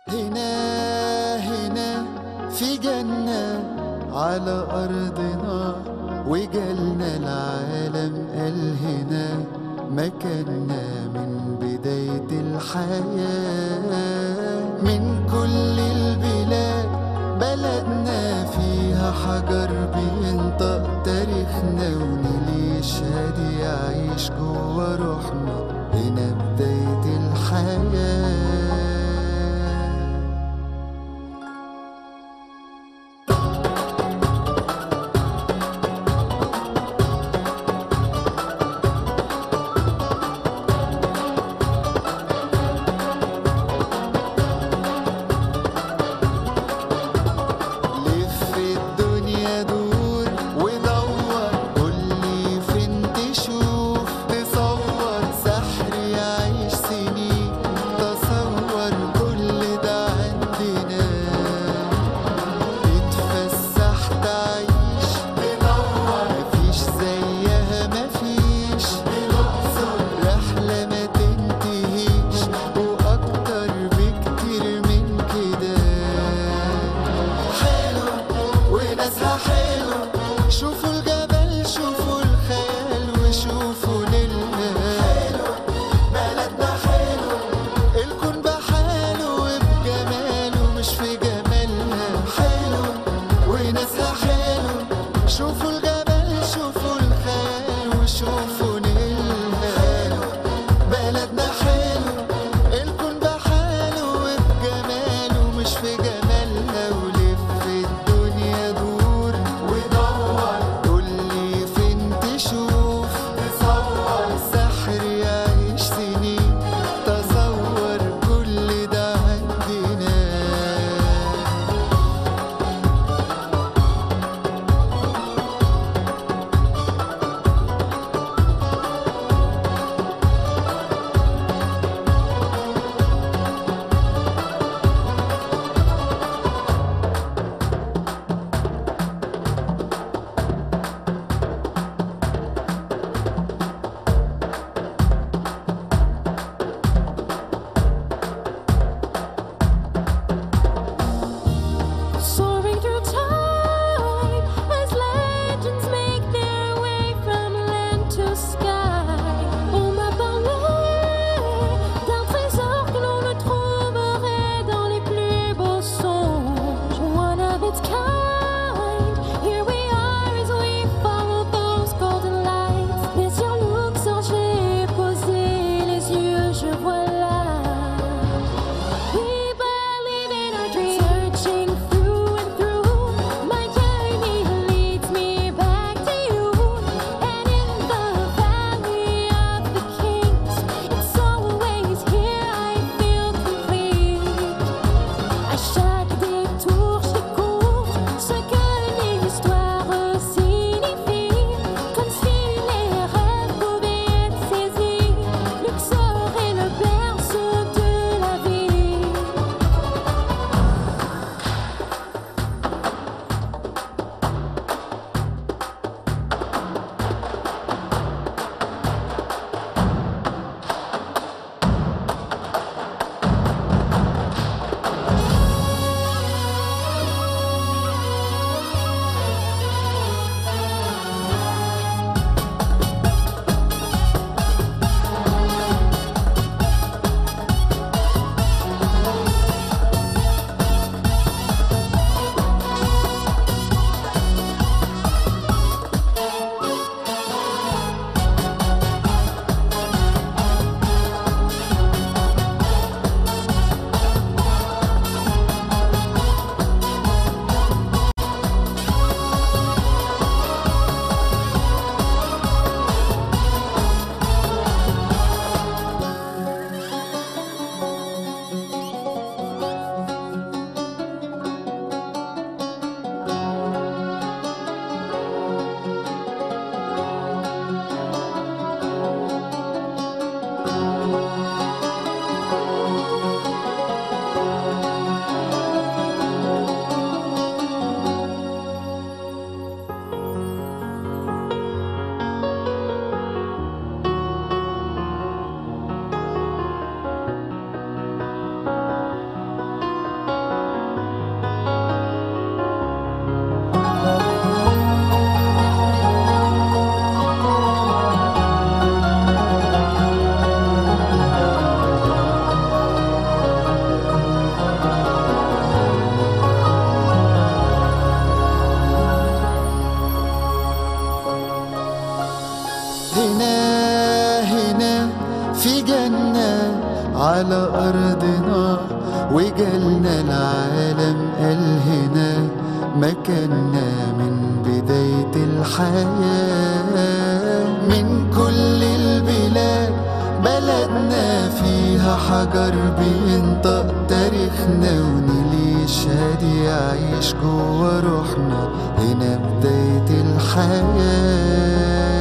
هنا هنا في جنة على أرضنا وجالنا العالم قال هنا مكاننا من بداية الحياة من كل البلاد بلدنا فيها حجر بينطق تاريخنا ونلي يشهد يعيش جوا روحنا هنا بداية الحياة لف الدنيا دور ودور قولي فين تشوف تصور سحر يعيش سنين تصور كل ده عندنا تتفسح تعيش تدور مفيش زيها مفيش الأقصر رحلة ما تنتهيش وأكتر بكتير من كده حلوة وناسها حلوة شوفوا الجبل شوفوا الخيال وشوفوا نيلها حلوة بلدنا حلوة الكون بحاله وبجماله مش في جمالها حلوة وناسها حلوة شوفوا الجبل شوفوا الخيال وشوفوا نيلها حلوة بلدنا حلوة الكون بحاله وبجماله مش في جمالها ولف الدنيا دور ودور قولي فين تشوف تصور سحر يعيش سنين تصور كل ده عندنا Soaring through time as legends make their way from land to sky. On m'a parlé d'un trésor que l'on ne trouverait dans les plus beaux songes. One of its kind. Here we are as we follow those golden lights. Les yeux luxor, j'ai posé les yeux, je vois là. We believe in our dreams, searching through and through. My journey leads me back to you, and in the valley of the kings, it's always here I feel complete. À chaque détour, je découvre ce que l'histoire signifie, comme si les rêves pouvaient être saisis. Luxor est le berceau de la vie. وجالنا العالم قال هنا مكاننا من بداية الحياة من كل البلاد بلدنا فيها حجر بينطق تاريخنا ونيل يشهد يعيش جوا روحنا هنا بداية الحياة